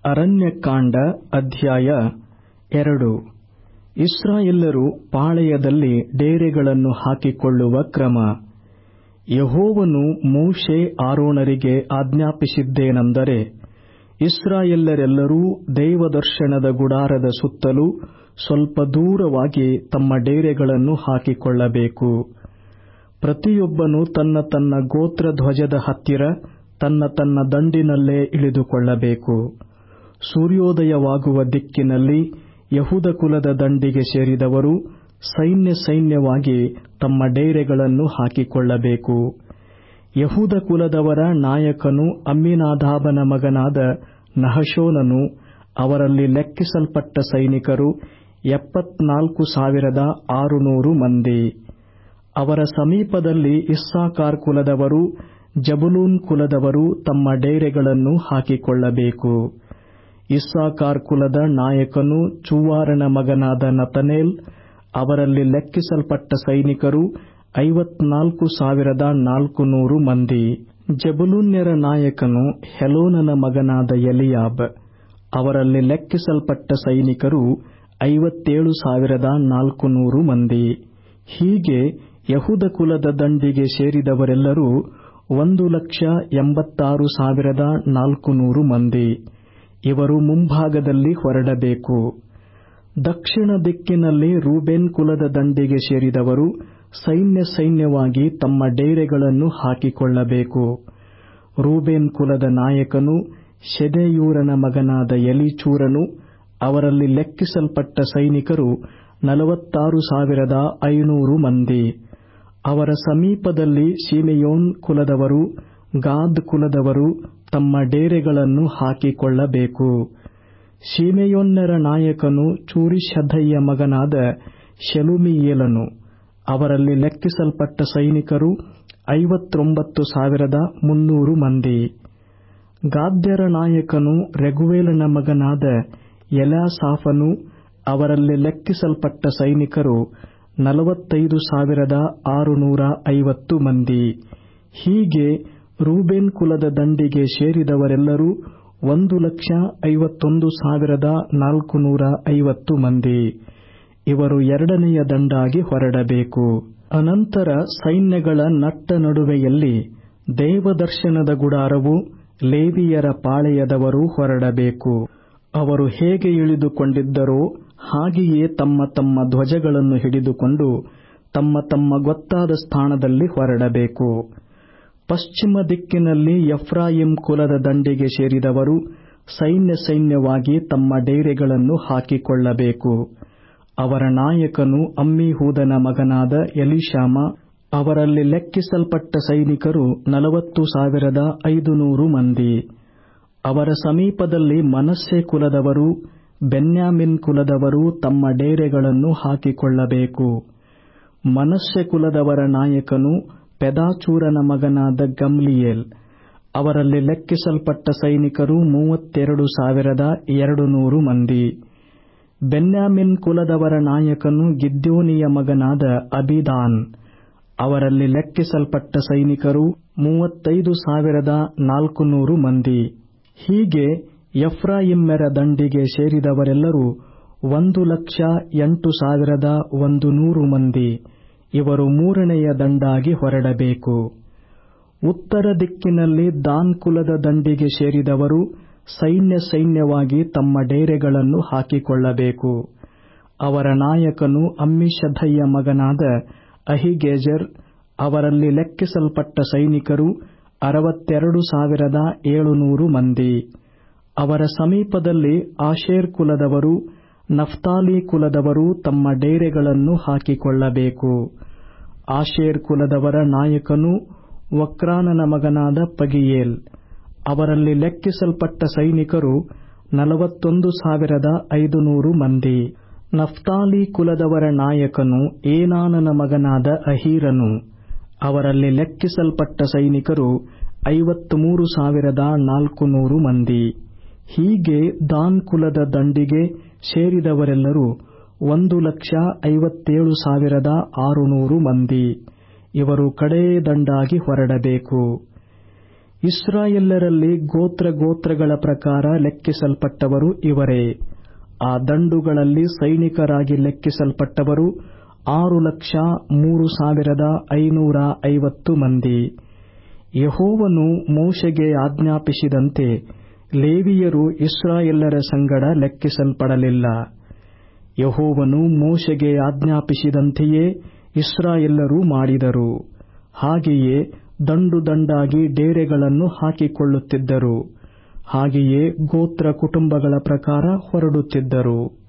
ಅರಣ್ಯಕಾಂಡ ಅಧ್ಯಾಯ ಎರಡು ಇಸ್ರಾಯೇಲ್ಯರು ಪಾಳೆಯದಲ್ಲಿ ಡೇರೆಗಳನ್ನು ಹಾಕಿಕೊಳ್ಳುವ ಕ್ರಮ ಯೆಹೋವನು ಮೋಶೆ ಆರೋನರಿಗೆ ಆಜ್ಞಾಪಿಸಿದ್ದೇನೆಂದರೆ ಇಸ್ರಾಯೇಲ್ಯರೆಲ್ಲರೂ ದೇವದರ್ಶನದ ಗುಡಾರದ ಸುತ್ತಲೂ ಸ್ವಲ್ಪ ದೂರವಾಗಿ ತಮ್ಮ ಡೇರೆಗಳನ್ನು ಹಾಕಿಕೊಳ್ಳಬೇಕು ಪ್ರತಿಯೊಬ್ಬನು ತನ್ನ ತನ್ನ ಗೋತ್ರಧ್ವಜದ ಹತ್ತಿರ ತನ್ನ ತನ್ನ ದಂಡಿನಲ್ಲೇ ಇಳಿದುಕೊಳ್ಳಬೇಕು ಸೂರ್ಯೋದಯವಾಗುವ ದಿಕ್ಕಿನಲ್ಲಿ ಯೆಹೂದ ಕುಲದ ದಂಡಿಗೆ ಸೇರಿದವರು ಸೈನ್ಯ ಸೈನ್ಯವಾಗಿ ತಮ್ಮ ಡೇರೆಗಳನ್ನು ಹಾಕಿಕೊಳ್ಳಬೇಕು ಯೆಹೂದ ಕುಲದವರ ನಾಯಕನು ಅಮ್ಮಿನಾದಾಬನ ಮಗನಾದ ನಹಶೋನನು ಅವರಲ್ಲಿ ಲೆಕ್ಕಿಸಲ್ಪಟ್ಟ ಸೈನಿಕರು ಎಪ್ಪತ್ನಾಲ್ಕು ಸಾವಿರದ ಆರುನೂರು ಮಂದಿ ಅವರ ಸಮೀಪದಲ್ಲಿ ಇಸ್ಸಾಕಾರ್ ಕುಲದವರು ಜಬುಲೂನ್ ಕುಲದವರು ತಮ್ಮ ಡೇರೆಗಳನ್ನು ಹಾಕಿಕೊಳ್ಳಬೇಕು ಇಸ್ಸಾಕಾರ್ ಕುಲದ ನಾಯಕನು ಚೂವಾರನ ಮಗನಾದ ನತನೇಲ್ ಅವರಲ್ಲಿ ಲೆಕ್ಕಿಸಲ್ಪಟ್ಟ ಸೈನಿಕರು ಐವತ್ನಾಲ್ಕು ಸಾವಿರದ ನಾಲ್ಕುನೂರು ಮಂದಿ ಜಬುಲೂನ್ಯರ ನಾಯಕನು ಹೆಲೋನನ ಮಗನಾದ ಎಲಿಯಾಬ್ ಅವರಲ್ಲಿ ಲೆಕ್ಕಿಸಲ್ಪಟ್ಟ ಸೈನಿಕರು ಐವತ್ತೇಳು ಸಾವಿರದ ನಾಲ್ಕುನೂರು ಮಂದಿ ಹೀಗೆ ಯಹೂದ ಕುಲದ ದಂಡಿಗೆ ಸೇರಿದವರೆಲ್ಲರೂ ಒಂದು ಲಕ್ಷ ಎಂಬತ್ತಾರು ಸಾವಿರದ ನಾಲ್ಕುನೂರು ಮಂದಿ ಇವರು ಮುಂಭಾಗದಲ್ಲಿ ಹೊರಡಬೇಕು ದಕ್ಷಿಣ ದಿಕ್ಕಿನಲ್ಲಿ ರೂಬೇನ್ ಕುಲದ ದಂಡಿಗೆ ಸೇರಿದವರು ಸೈನ್ಯ ಸೈನ್ಯವಾಗಿ ತಮ್ಮ ಡೇರೆಗಳನ್ನು ಹಾಕಿಕೊಳ್ಳಬೇಕು ರೂಬೇನ್ ಕುಲದ ನಾಯಕನು ಶೆದೇಯೂರನ ಮಗನಾದ ಎಲಿಚೂರನು ಅವರಲ್ಲಿ ಲೆಕ್ಕಿಸಲ್ಪಟ್ಟ ಸೈನಿಕರು ನಲವತ್ತಾರು ಸಾವಿರದ ಐನೂರು ಮಂದಿ ಅವರ ಸಮೀಪದಲ್ಲಿ ಶಿಮೆಯೋನ್ ಕುಲದವರು ಗಾದ್ ಕುಲದವರು ತಮ್ಮ ಡೇರೆಗಳನ್ನು ಹಾಕಿಕೊಳ್ಳಬೇಕು ಶಿಮೆಯೋನ್ಯರ ನಾಯಕನು ಚೂರಿಷದ್ದೈಯ ಮಗನಾದ ಶೆಲುಮಿಯೇಲನು ಅವರಲ್ಲಿ ಲೆಕ್ಕಿಸಲ್ಪಟ್ಟ ಸೈನಿಕರು ಐವತ್ತೊಂಬತ್ತು ಸಾವಿರದ ಮುನ್ನೂರು ಮಂದಿ ಗಾದ್ಯರ ನಾಯಕನು ರೆಗುವೇಲನ ಮಗನಾದ ಎಲಾಸಾಫನು ಅವರಲ್ಲಿ ಲೆಕ್ಕಿಸಲ್ಪಟ್ಟ ಸೈನಿಕರು ನಲವತ್ತೈದು ಸಾವಿರದ ಆರುನೂರ ಐವತ್ತು ಮಂದಿ ಹೀಗೆ ರೂಬೇನ್ ಕುಲದ ದಂಡಿಗೆ ಸೇರಿದವರೆಲ್ಲರೂ ಒಂದು ಲಕ್ಷ ಐವತ್ತೊಂದು ಸಾವಿರದ ನಾಲ್ಕುನೂರ ಐವತ್ತು ಮಂದಿ ಇವರು ಎರಡನೆಯ ದಂಡಾಗಿ ಹೊರಡಬೇಕು ಅನಂತರ ಸೈನ್ಯಗಳ ನಟ್ಟ ನಡುವೆಯಲ್ಲಿ ದೇವದರ್ಶನದ ಗುಡಾರವು ಲೇವಿಯರ ಪಾಳೆಯದವರು ಹೊರಡಬೇಕು ಅವರು ಹೇಗೆ ಇಳಿದುಕೊಂಡಿದ್ದರೋ ಹಾಗೆಯೇ ತಮ್ಮ ತಮ್ಮ ಧ್ವಜಗಳನ್ನು ಹಿಡಿದುಕೊಂಡು ತಮ್ಮ ತಮ್ಮ ಗೊತ್ತಾದ ಸ್ಥಾನದಲ್ಲಿ ಹೊರಡಬೇಕು ಪಶ್ಚಿಮ ದಿಕ್ಕಿನಲ್ಲಿ ಎಫ್ರಾಯಿಂ ಕುಲದ ದಂಡಿಗೆ ಸೇರಿದವರು ಸೈನ್ಯ ಸೈನ್ಯವಾಗಿ ತಮ್ಮ ಡೇರೆಗಳನ್ನು ಹಾಕಿಕೊಳ್ಳಬೇಕು ಅವರ ನಾಯಕನು ಅಮ್ಮಿಹೂದನ ಮಗನಾದ ಎಲಿಶಾಮ ಅವರಲ್ಲಿ ಲೆಕ್ಕಿಸಲ್ಪಟ್ಟ ಸೈನಿಕರು ನಲವತ್ತು ಸಾವಿರದ ಐದುನೂರು ಮಂದಿ ಅವರ ಸಮೀಪದಲ್ಲಿ ಮನಸ್ಸೆ ಕುಲದವರು ಬೆನ್ಯಾಮಿನ್ ಕುಲದವರು ತಮ್ಮ ಡೇರೆಗಳನ್ನು ಹಾಕಿಕೊಳ್ಳಬೇಕು ಮನಸ್ಸೆ ಕುಲದವರ ನಾಯಕನು ಪೆದಾಚೂರನ ಮಗನಾದ ಗಮ್ಲಿಯೇಲ್ ಅವರಲ್ಲಿ ಲೆಕ್ಕಿಸಲ್ಪಟ್ಟ ಸೈನಿಕರು ಮೂವತ್ತೆರಡು ಸಾವಿರದ ಎರಡು ನೂರು ಮಂದಿ ಬೆನ್ಯಾಮಿನ್ ಕುಲದವರ ನಾಯಕನು ಗಿದ್ಯೋನಿಯ ಮಗನಾದ ಅಬಿದಾನ್ ಅವರಲ್ಲಿ ಲೆಕ್ಕಿಸಲ್ಪಟ್ಟ ಸೈನಿಕರು ಮೂವತ್ತೈದು ಸಾವಿರದ ನಾಲ್ಕುನೂರು ಮಂದಿ ಹೀಗೆ ಎಫ್ರಾಯಿಮ್ಯರ ದಂಡಿಗೆ ಸೇರಿದವರೆಲ್ಲರೂ ಒಂದು ಲಕ್ಷ ಎಂಟು ಸಾವಿರದ ಒಂದು ನೂರು ಮಂದಿ ಇವರು ಮೂರನೆಯ ದಂಡಾಗಿ ಹೊರಡಬೇಕು ಉತ್ತರ ದಿಕ್ಕಿನಲ್ಲಿ ದಾನ್ ಕುಲದ ದಂಡಿಗೆ ಸೇರಿದವರು ಸೈನ್ಯ ಸೈನ್ಯವಾಗಿ ತಮ್ಮ ಡೇರೆಗಳನ್ನು ಹಾಕಿಕೊಳ್ಳಬೇಕು ಅವರ ನಾಯಕನು ಅಮ್ಮಿಷಧಯ್ಯ ಮಗನಾದ ಅಹಿಗೇಜರ್ ಅವರಲ್ಲಿ ಲೆಕ್ಕಿಸಲ್ಪಟ್ಟ ಸೈನಿಕರು ಅರವತ್ತೆರಡು ಸಾವಿರದ ಏಳುನೂರು ಮಂದಿ ಅವರ ಸಮೀಪದಲ್ಲಿ ಆಶೇರ್ ಕುಲದವರು ನಫ್ತಾಲಿ ಕುಲದವರು ತಮ್ಮ ಡೇರೆಗಳನ್ನು ಹಾಕಿಕೊಳ್ಳಬೇಕು ಆಶೇರ್ ಕುಲದವರ ನಾಯಕನು ವಕ್ರಾನನ ಮಗನಾದ ಪಗಿಯೇಲ್ ಅವರಲ್ಲಿ ಲೆಕ್ಕಿಸಲ್ಪಟ್ಟ ಸೈನಿಕರು ನಲವತ್ತೊಂದು ಸಾವಿರದ ಐದುನೂರು ಮಂದಿ ನಫ್ತಾಲಿ ಕುಲದವರ ನಾಯಕನು ಏನಾನನ ಮಗನಾದ ಅಹೀರನು ಅವರಲ್ಲಿ ಲೆಕ್ಕಿಸಲ್ಪಟ್ಟ ಸೈನಿಕರು ಐವತ್ಮೂರು ಸಾವಿರದ ನಾಲ್ಕುನೂರು ಮಂದಿ ಹೀಗೆ ದಾನ್ ಕುಲದ ದಂಡಿಗೆ ಸೇರಿದವರೆಲ್ಲರೂ ಒಂದು ಲಕ್ಷ ಐವತ್ತೇಳು ಸಾವಿರದ ಆರುನೂರು ಮಂದಿ ಇವರು ಕಡೇ ದಂಡಾಗಿ ಹೊರಡಬೇಕು ಇಸ್ರಾಯೇಲ್ಯರಲ್ಲಿ ಗೋತ್ರ ಗೋತ್ರಗಳ ಪ್ರಕಾರ ಲೆಕ್ಕಿಸಲ್ಪಟ್ಟವರು ಇವರೇ ಆ ದಂಡುಗಳಲ್ಲಿ ಸೈನಿಕರಾಗಿ ಲೆಕ್ಕಿಸಲ್ಪಟ್ಟವರು ಆರು ಲಕ್ಷ ಮೂರು ಸಾವಿರದ ಐನೂರ ಐವತ್ತು ಮಂದಿ ಯಹೋವನು ಮೋಶೆಗೆ ಆಜ್ಞಾಪಿಸಿದಂತೆ ಲೇವಿಯರು ಇಸ್ರಾಯೇಲ್ಯರ ಸಂಗಡ ಲೆಕ್ಕಿಸಲ್ಪಡಲಿಲ್ಲ ಯಹೋವನು ಮೋಶೆಗೆ ಆಜ್ಞಾಪಿಸಿದಂತೆಯೇ ಇಸ್ರಾಯೇಲ್ಯರು ಮಾಡಿದರು ಹಾಗೆಯೇ ದಂಡು ದಂಡಾಗಿ ಡೇರೆಗಳನ್ನು ಹಾಕಿಕೊಳ್ಳುತ್ತಿದ್ದರು ಹಾಗೆಯೇ ಗೋತ್ರ ಕುಟುಂಬಗಳ ಪ್ರಕಾರ ಹೊರಡುತ್ತಿದ್ದರು